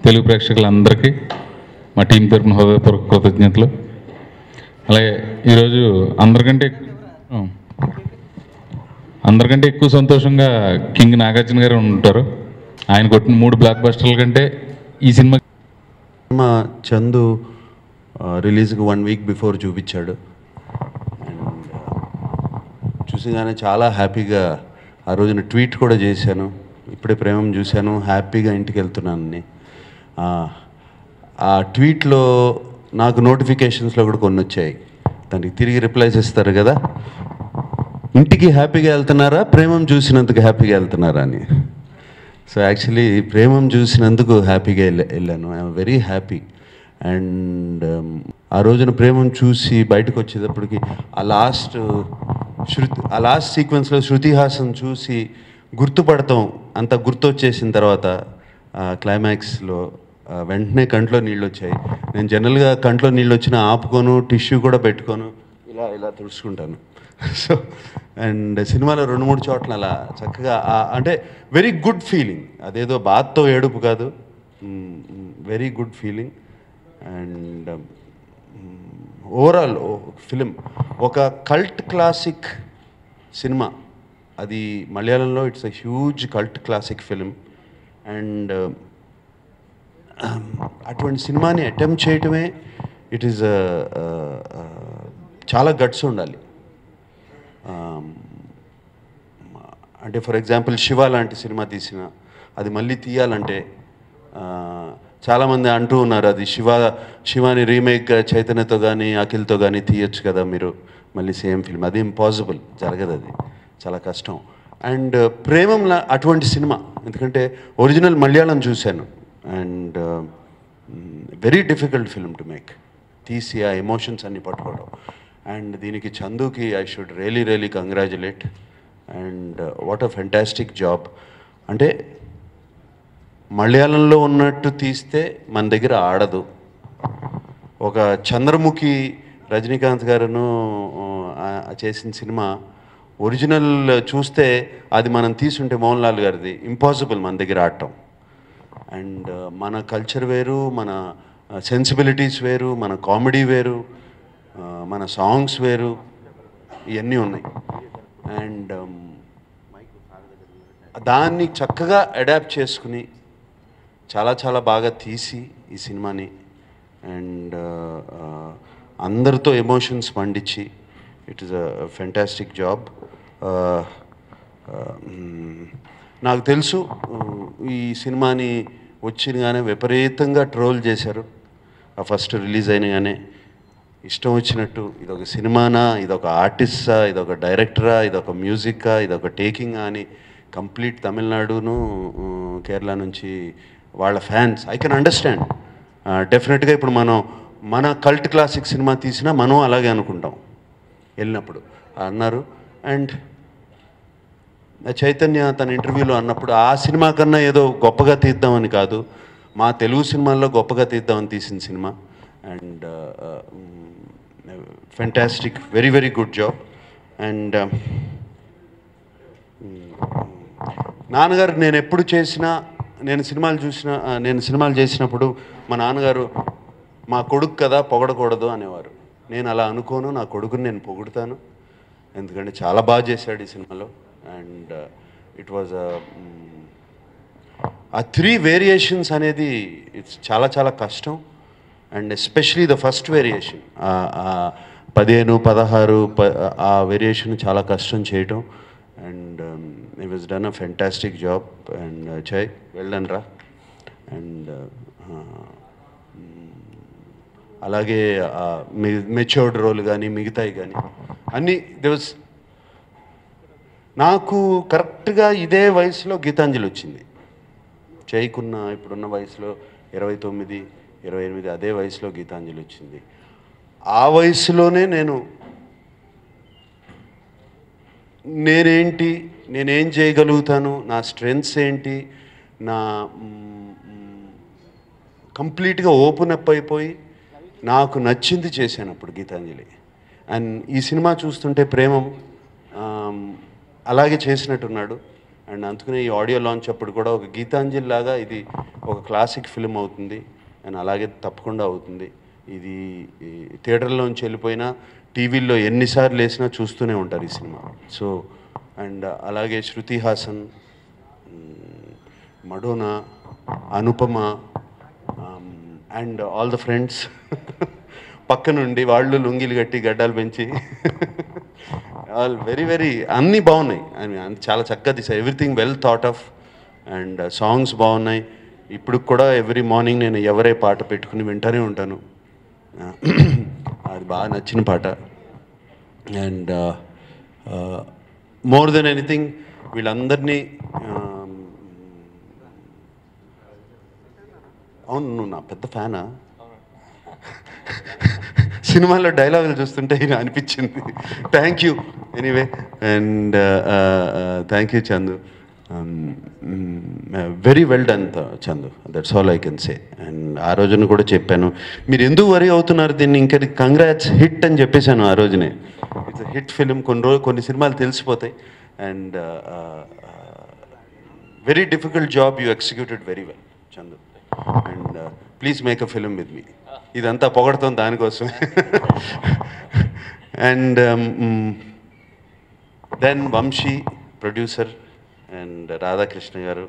తెలుగు ప్రేక్షకులందరికీ మా టీం తరపున హృదయపూర్వక కృతజ్ఞతలు అలాగే ఈరోజు అందరికంటే ఆ, అందరికంటే ఎక్కువ సంతోషంగా కింగ్ నాగార్జున గారు ఉంటారు ఆయన కొట్టిన మూడు బ్లాక్ బస్టర్ల కంటే ఈ సినిమా సినిమా చందు ఆ, రిలీజ్కి వన్ వీక్ బిఫోర్ చూపించాడు అండ్ చూసిగానే చాలా హ్యాపీగా ఆ రోజున ట్వీట్ కూడా చేశాను ఇప్పుడే ప్రేమం చూశాను హ్యాపీగా ఇంటికి వెళ్తున్నానని ఆ, ఆ ట్వీట్లో నాకు నోటిఫికేషన్స్లో కూడా కొన్ని వచ్చాయి దానికి తిరిగి రిప్లైస్ ఇస్తారు కదా ఇంటికి హ్యాపీగా వెళ్తున్నారా ప్రేమం చూసినందుకు హ్యాపీగా వెళ్తున్నారా అని సో యాక్చువల్లీ ప్రేమం చూసినందుకు హ్యాపీగా వెళ్ళా వెళ్ళాను ఐఎమ్ వెరీ హ్యాపీ అండ్ ఆ రోజున ప్రేమం చూసి బయటకు వచ్చేటప్పటికి ఆ లాస్ట్ శృతి ఆ లాస్ట్ సీక్వెన్స్లో శృతి హాసన్ చూసి గుర్తుపడతాం అంత గుర్తొచ్చేసిన తర్వాత క్లైమాక్స్లో వెంటనే కంట్లో నీళ్ళు వచ్చాయి నేను జనరల్గా కంట్లో నీళ్ళు వచ్చినా ఆపుకోను టిష్యూ కూడా పెట్టుకోను ఇలా ఇలా తుడుచుకుంటాను సో అండ్ సినిమాలో రెండు మూడు చోట్ల అలా చక్కగా ఆ- అంటే వెరీ గుడ్ ఫీలింగ్ అదేదో బాధతో ఏడుపు కాదు very good feeling and overall film ఒక కల్ట్ క్లాసిక్ సినిమా అది మలయాళంలో it's a huge cult classic film and అటువంటి సినిమాని అటెంప్ట్ చేయటమే ఇట్ ఈస్ చాలా గట్స్ ఉండాలి Um, అంటే ఫర్ ఎగ్జాంపుల్ శివ లాంటి సినిమా తీసిన అది మళ్ళీ తీయాలంటే ఆ, చాలామంది అంటూ ఉన్నారు అది శివ శివాని రీమేక్ చైతన్యతో కానీ అఖిల్తో కానీ తీయొచ్చు కదా మీరు మళ్ళీ సేమ్ ఫిల్మ్ అది ఇంపాసిబుల్ జరగదు అది చాలా కష్టం అండ్ ప్రేమంలా అటువంటి సినిమా ఎందుకంటే ఒరిజినల్ మలయాళం చూశాను and very difficult film to make తీసి ఆ ఎమోషన్స్ అన్ని పట్టుకోవడం అండ్ దీనికి చందుకి I should really really congratulate and what a fantastic job అంటే మలయాళంలో ఉన్నట్టు తీస్తే మన దగ్గర ఆడదు ఒక చంద్రముఖి రజనీకాంత్ గారును ఆ, చేసిన సినిమా ఒరిజినల్ చూస్తే అది మనం తీసుంటే మోహన్ లాల్ గారిది ఇంపాసిబుల్ మన దగ్గర ఆడటం అండ్ మన కల్చర్ వేరు మన సెన్సిబిలిటీస్ వేరు మన కామెడీ వేరు ఆ, మన సాంగ్స్ వేరు ఇవన్నీ ఉన్నాయి అండ్ దాన్ని చక్కగా అడాప్ట్ చేసుకుని చాలా చాలా బాగా తీసి ఈ సినిమాని అండ్ అందరితో ఎమోషన్స్ పండించి it is a fantastic job నాకు తెలుసు uh, ఈ సినిమాని వచ్చినగానే విపరీతంగా ట్రోల్ చేశారు ఆ ఫస్ట్ రిలీజ్ అయినగానే ఇష్టం వచ్చినట్టు ఇదొక సినిమానా ఇదొక ఆర్టిస్టా ఇదొక డైరెక్టరా ఇదొక మ్యూజిక్కా ఇదొక టేకింగా అని కంప్లీట్ తమిళనాడును ఆ, కేరళ నుంచి వాళ్ళ ఫ్యాన్స్ ఐ కెన్ అండర్స్టాండ్ డెఫినెట్గా ఇప్పుడు మనం మన కల్ట్ క్లాసిక్ సినిమా తీసినా మనం అలాగే అనుకుంటాం వెళ్ళినప్పుడు అన్నారు అండ్ చైతన్య తన ఇంటర్వ్యూలో అన్నప్పుడు ఆ సినిమా కన్నా ఏదో గొప్పగా తీద్దామని కాదు మా తెలుగు సినిమాల్లో గొప్పగా తీద్దామని తీసిన సినిమా and fantastic very very good job and నాన్నగారు నేను ఎప్పుడు చేసినా నేను సినిమాలు చూసిన ఆ, నేను సినిమాలు చేసినప్పుడు మా నాన్నగారు మా కొడుకు కదా పొగడకూడదు అనేవారు నేను అలా అనుకోను నా కొడుకుని నేను పొగుడుతాను ఎందుకంటే చాలా బాగా చేశాడు ఈ సినిమాలో and it was uh three variations అనేది ఇట్స్ చాలా చాలా కష్టం and especially the first variation పదిహేను పదహారు ప ఆ వేరియేషన్ చాలా కష్టం చేయటం and it was done a fantastic job and జై వెళ్ళను రా అండ్ అలాగే మెచ్యూర్డ్ రోల్ కానీ మిగతాయి కానీ అన్నీ దే వాజ్ నాకు కరెక్ట్గా ఇదే వయసులో గీతాంజలి వచ్చింది చేయకున్న ఇప్పుడున్న వయసులో ఇరవై తొమ్మిది ఇరవై ఎనిమిది అదే వయసులో గీతాంజలి వచ్చింది ఆ వయసులోనే నేను నేనేంటి నేనేం చేయగలుగుతాను నా స్ట్రెంగ్స్ ఏంటి నా కంప్లీట్గా ఓపెన్ అప్ అయిపోయి నాకు నచ్చింది చేశాను అప్పుడు గీతాంజలి అండ్ ఈ సినిమా చూస్తుంటే ప్రేమం ఆమ్, అలాగే చేసినట్టున్నాడు అండ్ అందుకనే ఈ ఆడియో లాంచ్ అప్పుడు కూడా ఒక గీతాంజలి లాగా ఇది ఒక క్లాసిక్ ఫిల్మ్ అవుతుంది అండ్ అలాగే తప్పకుండా అవుతుంది ఇది ఈ థియేటర్లోంచి వెళ్ళిపోయినా టీవీల్లో ఎన్నిసార్లు వేసినా చూస్తూనే ఉంటారు ఈ సినిమా సో అండ్ అలాగే Shruti Haasan Madonna Anupama and all the friends పక్క నుండి వాళ్ళు లుంగిలు కట్టి గడ్డాలు పెంచి ఆల్ వెరీ వెరీ అన్నీ బాగున్నాయి ఐ మీన్ చాలా చక్కగా తీసారు everything well thought of and songs బాగున్నాయి ఇప్పుడు కూడా ఎవ్రీ మార్నింగ్ నేను ఎవరే పాట పెట్టుకుని వింటూనే ఉంటాను అది బాగా నచ్చిన పాట అండ్ మోర్ దెన్ ఎనీథింగ్ వీళ్ళందరినీ um, అవును నువ్వు నా పెద్ద ఫ్యానా సినిమాలో డైలాగులు చూస్తుంటే ఈయన అనిపించింది thank you anyway and thank you Chandu very well done Chandu that's all I can say and ఆ రోజున కూడా చెప్పాను మీరు ఎందుకు వరి అవుతున్నారు దీన్ని ఇంకా కంగ్రాట్స్ హిట్ అని చెప్పేశాను ఆ రోజునే ఇట్స్ హిట్ ఫిలిం కొన్ని రోజు కొన్ని సినిమాలు తెలిసిపోతాయి and very difficult job you executed very well Chandu and please make a film with me ఇదంతా పొగడతాం దానికోసమే and then Vamsi producer and Radhakrishna garu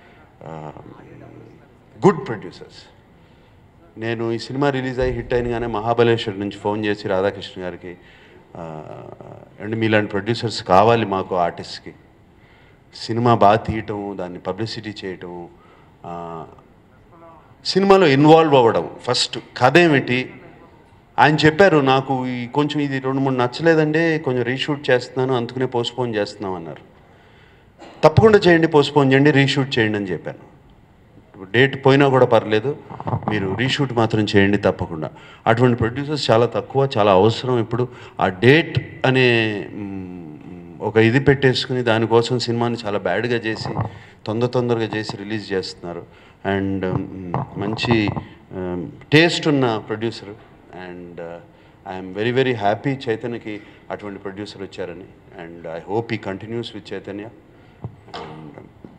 good producers నేను ఈ సినిమా రిలీజ్ అయ్యి హిట్ అయినగానే మహాబలేశ్వర్ నుంచి ఫోన్ చేసి రాధాకృష్ణ గారికి అండ్ మీలాంటి ప్రొడ్యూసర్స్ కావాలి మాకు ఆర్టిస్ట్కి సినిమా బాగా తీయటం దాన్ని పబ్లిసిటీ చేయటం ఆ, సినిమాలో ఇన్వాల్వ్ అవ్వడం ఫస్ట్ కథ ఏమిటి ఆయన చెప్పారు నాకు ఈ కొంచెం ఇది రెండు మూడు నచ్చలేదండి కొంచెం రీషూట్ చేస్తున్నాను అందుకనే పోస్ట్పోన్ చేస్తున్నాం అన్నారు తప్పకుండా చేయండి పోస్ట్పోన్ చేయండి రీషూట్ చేయండి అని చెప్పాను డేట్ పోయినా కూడా పర్లేదు మీరు రీషూట్ మాత్రం చేయండి తప్పకుండా అటువంటి ప్రొడ్యూసర్స్ చాలా తక్కువ చాలా అవసరం ఇప్పుడు ఆ డేట్ అనే మ్, ఒక ఇది పెట్టేసుకుని దానికోసం సినిమాని చాలా బ్యాడ్గా చేసి తొందర తొందరగా చేసి రిలీజ్ చేస్తున్నారు అండ్ మంచి టేస్ట్ ఉన్న producer and I'm very very happy చైతన్యకి అటువంటి ప్రొడ్యూసర్ వచ్చారని అండ్ ఐ హోప్ ఈ continues with Chaitanya and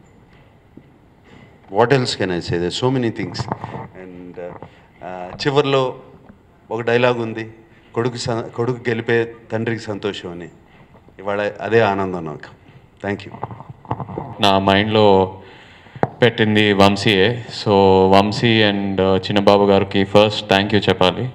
what else can I say they so many things and చివరిలో ఒక డైలాగ్ ఉంది కొడుకు స- కొడుకు గెలిపే తండ్రికి సంతోషం అని ఇవాళ అదే ఆనందం నాకు థ్యాంక్ యూ నా మైండ్లో పెట్టింది వంశీయే సో వంశీ అండ్ చిన్నబాబు గారికి ఫస్ట్ థ్యాంక్ యూ చెప్పాలి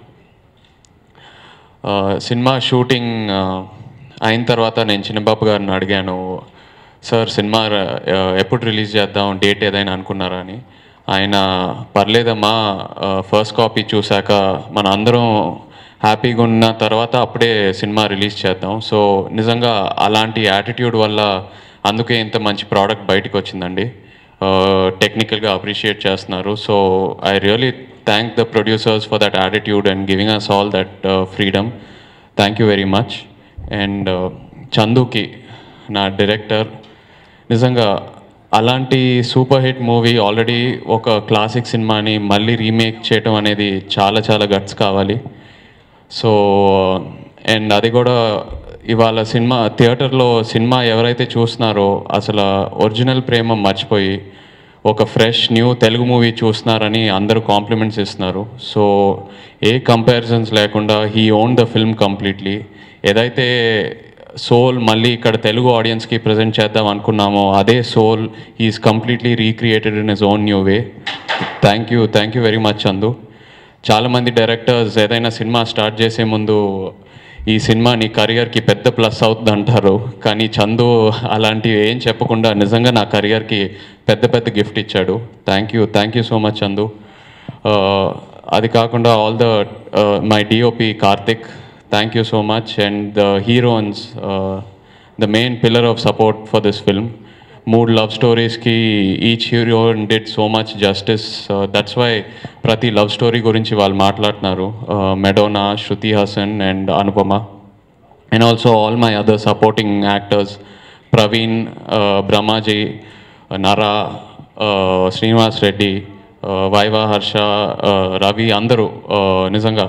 ఆ, సినిమా షూటింగ్ ఆ, అయిన తర్వాత నేను చిన్నబాబు గారిని అడిగాను సార్ సినిమా ఆ, ఎప్పుడు రిలీజ్ చేద్దాం డేట్ ఏదైనా అనుకున్నారా అని ఆయన పర్లేదమ్మా ఫస్ట్ కాపీ చూశాక మన అందరం హ్యాపీగా ఉన్న తర్వాత అప్పుడే సినిమా రిలీజ్ చేద్దాం సో నిజంగా అలాంటి యాటిట్యూడ్ వల్ల అందుకే ఇంత మంచి ప్రోడక్ట్ బయటకు వచ్చిందండి టెక్నికల్గా అప్రిషియేట్ చేస్తున్నారు so I really thank the producers for that attitude and giving us all that freedom thank you very much and చందుకి నా డైరెక్టర్ నిజంగా అలాంటి సూపర్ హిట్ మూవీ ఆల్రెడీ ఒక క్లాసిక్ సినిమాని మళ్ళీ రీమేక్ చేయటం అనేది చాలా చాలా గట్స్ కావాలి సో అండ్ అది కూడా ఇవాళ సినిమా థియేటర్లో సినిమా ఎవరైతే చూస్తున్నారో అసలు ఒరిజినల్ ప్రేమ మర్చిపోయి ఒక ఫ్రెష్ న్యూ తెలుగు మూవీ చూస్తున్నారని అందరూ కాంప్లిమెంట్స్ ఇస్తున్నారు సో ఏ కంపారిజన్స్ లేకుండా he own the film completely ఏదైతే సోల్ మళ్ళీ ఇక్కడ తెలుగు ఆడియన్స్కి ప్రజెంట్ చేద్దాం అనుకున్నామో అదే soul is completely recreated in is own new way thank you thank you very much అందు చాలామంది డైరెక్టర్స్ ఏదైనా సినిమా స్టార్ట్ చేసే ముందు ఈ సినిమా నీ కెరియర్కి పెద్ద ప్లస్ అవుతుంది అంటారు కానీ చందు అలాంటివి ఏం చెప్పకుండా నిజంగా నా కెరియర్కి పెద్ద పెద్ద గిఫ్ట్ ఇచ్చాడు thank you thank you so much Chandu ఆ, అది కాకుండా all the my DOP Karthik thank you so much and the heroines the main pillar of support for this film మూడు లవ్ స్టోరీస్కి each hero did so much justice that's why ప్రతి love story గురించి వాళ్ళు మాట్లాడుతున్నారు Madonna Shruti Haasan and Anupama and also all my other supporting actors Praveen Brahmaji Nara Srinivas Reddy Viva Harsha Ravi అందరూ uh, నిజంగా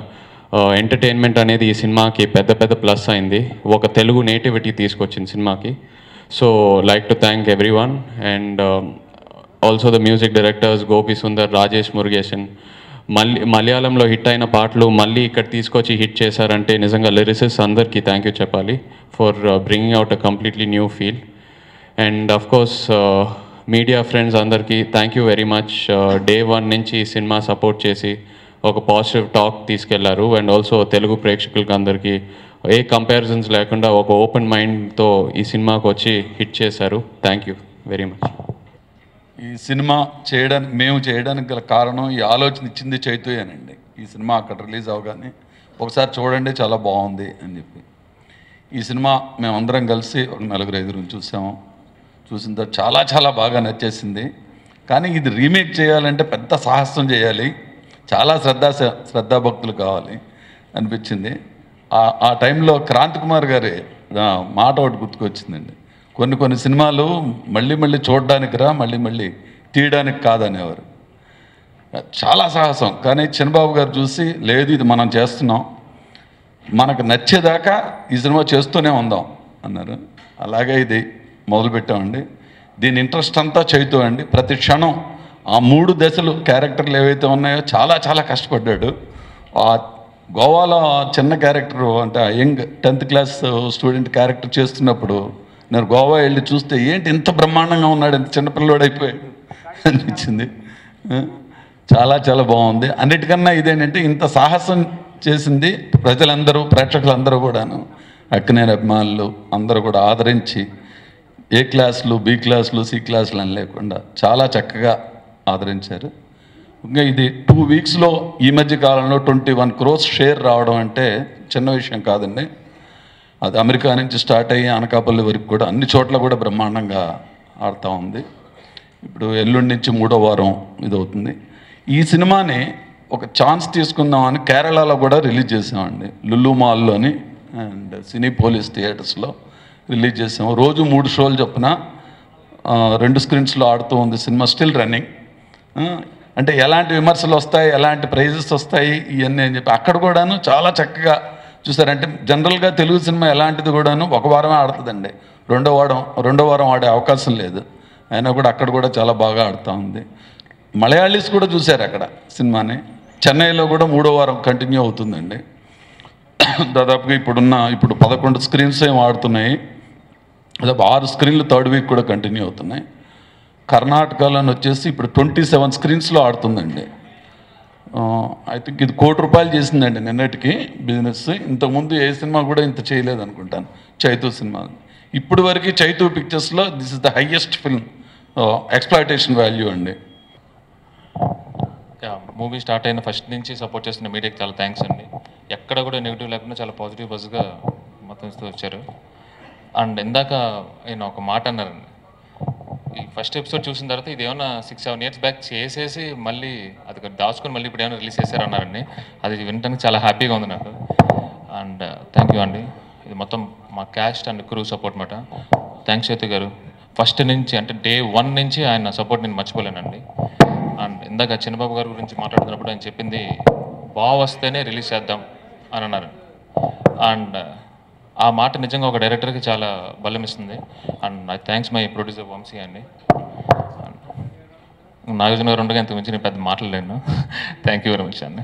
entertainment అనేది ఈ సినిమాకి పెద్ద పెద్ద ప్లస్ అయింది ఒక తెలుగు నేటివిటీ తీసుకొచ్చింది సినిమాకి so like to thank every one and also the music directors Gopi Sundar Rajesh Murugesan మళ్ళీ మలయాళంలో హిట్ అయిన పాటలు మళ్ళీ ఇక్కడ తీసుకొచ్చి హిట్ చేశారంటే నిజంగా లిరిసిస్ అందరికీ థ్యాంక్ యూ చెప్పాలి for bringing out a completely new feel and of course media friends అందరికీ thank you very much day one నుంచి ఈ సినిమా సపోర్ట్ చేసి ఒక పాజిటివ్ టాక్ తీసుకెళ్లారు అండ్ ఆల్సో తెలుగు ప్రేక్షకులకి అందరికీ ఏ కంపారిజన్స్ లేకుండా ఒక ఓపెన్ మైండ్తో ఈ సినిమాకి వచ్చి హిట్ చేశారు థ్యాంక్ యూ వెరీ మచ్ ఈ సినిమా చేయడానికి మేము చేయడానికి గల కారణం ఈ ఆలోచన ఇచ్చింది చైతూయేనండి ఈ సినిమా అక్కడ రిలీజ్ అవగానే ఒకసారి చూడండి చాలా బాగుంది అని చెప్పి ఈ సినిమా మేమందరం కలిసి ఒక నలుగురు ఐదుగురు చూసాము చూసిన తర్వాత చాలా చాలా బాగా నచ్చేసింది కానీ ఇది రీమేక్ చేయాలంటే పెద్ద సాహసం చేయాలి చాలా శ్రద్ధా శ్రద్ధాభక్తులు కావాలి అనిపించింది ఆ ఆ టైంలో క్రాంతి కుమార్ గారి ఆ, మాట ఒకటి గుర్తుకొచ్చిందండి కొన్ని కొన్ని సినిమాలు మళ్ళీ మళ్ళీ చూడడానికి రా మళ్ళీ మళ్ళీ తీయడానికి కాదనేవారు చాలా సాహసం కానీ చిన్నబాబు గారు చూసి లేదు ఇది మనం చేస్తున్నాం మనకు నచ్చేదాకా ఈ సినిమా చేస్తూనే ఉందాం అన్నారు అలాగే ఇది మొదలుపెట్టామండి దీని ఇంట్రెస్ట్ అంతా చైతూ అండి ప్రతి క్షణం ఆ మూడు దశలు క్యారెక్టర్లు ఏవైతే ఉన్నాయో చాలా చాలా కష్టపడ్డాడు ఆ గోవాలో ఆ చిన్న క్యారెక్టర్ అంటే ఆ young tenth class student character చేస్తున్నప్పుడు నేను గోవా వెళ్ళి చూస్తే ఏంటి ఇంత బ్రహ్మాండంగా ఉన్నాడు ఇంత చిన్నపిల్లవాడు అయిపోయాడు అనిపించింది చాలా చాలా బాగుంది అన్నిటికన్నా ఇదేంటంటే ఇంత సాహసం చేసింది ప్రజలందరూ ప్రేక్షకులందరూ కూడాను అక్కినేని అభిమానులు అందరూ కూడా ఆదరించి ఏ క్లాసులు బి క్లాసులు సి క్లాసులు అని లేకుండా చాలా చక్కగా ఆదరించారు ఇంకా ఇది టూ వీక్స్లో ఈ మధ్య కాలంలో ట్వంటీ వన్ క్రోస్ షేర్ రావడం అంటే చిన్న విషయం కాదండి అది అమెరికా నుంచి స్టార్ట్ అయ్యి అనకాపల్లి వరకు కూడా అన్ని చోట్ల కూడా బ్రహ్మాండంగా ఆడుతూ ఉంది ఇప్పుడు ఎల్లుండి నుంచి మూడో వారం ఇది అవుతుంది ఈ సినిమాని ఒక ఛాన్స్ తీసుకుందామని కేరళలో కూడా రిలీజ్ చేసామండి లుల్లు మాల్లోని అండ్ సినీ పోలీస్ థియేటర్స్లో రిలీజ్ చేసాము రోజు మూడు షోలు చొప్పున ఆ, రెండు స్క్రీన్స్లో ఆడుతూ ఉంది సినిమా స్టిల్ రన్నింగ్ అంటే ఎలాంటి విమర్శలు వస్తాయి ఎలాంటి ప్రైజెస్ వస్తాయి ఇవన్నీ అని చెప్పి అక్కడ కూడాను చాలా చక్కగా చూసారంటే జనరల్గా తెలుగు సినిమా ఎలాంటిది కూడాను ఒక వారమే ఆడుతుందండి రెండో వారం రెండో వారం ఆడే అవకాశం లేదు అయినా కూడా అక్కడ కూడా చాలా బాగా ఆడుతూ ఉంది మలయాళీస్ కూడా చూశారు అక్కడ సినిమాని చెన్నైలో కూడా మూడో వారం కంటిన్యూ అవుతుందండి దాదాపుగా ఇప్పుడున్న ఇప్పుడు పదకొండు స్క్రీన్స్ ఏం ఆడుతున్నాయి దాదాపు ఆరు స్క్రీన్లు థర్డ్ వీక్ కూడా కంటిన్యూ అవుతున్నాయి కర్ణాటకలోని వచ్చేసి ఇప్పుడు ట్వంటీ సెవెన్ స్క్రీన్స్లో ఆడుతుందండి ఐ థింక్ ఇది కోటి రూపాయలు చేసిందండి నిన్నటికి బిజినెస్ ఇంతకుముందు ఏ సినిమా కూడా ఇంత చేయలేదు అనుకుంటాను చైతూ సినిమా ఇప్పుడు వరకు చైతూ పిక్చర్స్లో this is the highest film exploitation value అండి మూవీ స్టార్ట్ అయిన ఫస్ట్ నుంచి సపోర్ట్ చేస్తున్న మీడియాకి చాలా థ్యాంక్స్ అండి ఎక్కడ కూడా నెగిటివ్ లేకుండా చాలా పాజిటివ్ బస్గా మొత్తం ఇస్తూ వచ్చారు అండ్ ఇందాక ఆయన ఒక మాట అన్నారండి ఈ ఫస్ట్ ఎపిసోడ్ చూసిన తర్వాత ఇది ఏమన్నా సిక్స్ సెవెన్ ఇయర్స్ బ్యాక్ చేసేసి మళ్ళీ అది కొంచెం దాచుకొని మళ్ళీ ఇప్పుడు ఏమైనా రిలీజ్ చేశారన్నారండి అది వినడానికి చాలా హ్యాపీగా ఉంది నాకు అండ్ థ్యాంక్ యూ అండి ఇది మొత్తం మా క్యాస్ట్ అండ్ క్రూ సపోర్ట్ మాట థ్యాంక్స్ చేతు గారు ఫస్ట్ నుంచి అంటే డే వన్ నుంచి ఆయన సపోర్ట్ నేను మర్చిపోలేనండి అండ్ ఇందాక చిన్నబాబు గారి గురించి మాట్లాడుతున్నప్పుడు ఆయన చెప్పింది బాగా వస్తేనే రిలీజ్ చేద్దాం అని అన్నారు అండ్ ఆ మాట నిజంగా ఒక డైరెక్టర్కి చాలా బలం ఇస్తుంది and I thanks my producer Vamsi అండి నాగార్జున గారు ఉండగా ఇంత మించి నేను పెద్ద మాట్లాడలేను థ్యాంక్ యూ వెరీ మచ్ అండి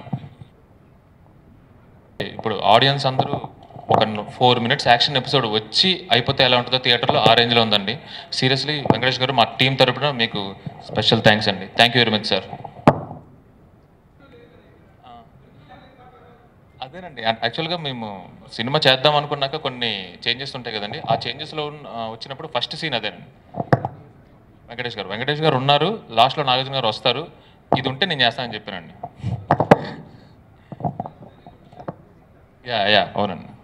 ఇప్పుడు ఆడియన్స్ అందరూ ఒక ఫోర్ మినిట్స్ యాక్షన్ ఎపిసోడ్ వచ్చి అయిపోతే ఎలా ఉంటుందో థియేటర్లో ఆ రేంజ్లో ఉందండి సీరియస్లీ వెంకటేష్ గారు మా టీం తరపున మీకు స్పెషల్ థ్యాంక్స్ అండి thank you very much sir అదేనండి యాక్చువల్గా మేము సినిమా చేద్దాం అనుకున్నాక కొన్ని చేంజెస్ ఉంటాయి కదండి ఆ చేంజెస్లో వచ్చినప్పుడు ఫస్ట్ సీన్ అదేనండి వెంకటేష్ గారు వెంకటేష్ గారు ఉన్నారు లాస్ట్లో నాగార్జున గారు వస్తారు ఇది ఉంటే నేను చేస్తానని చెప్పానండి యా యా అవునండి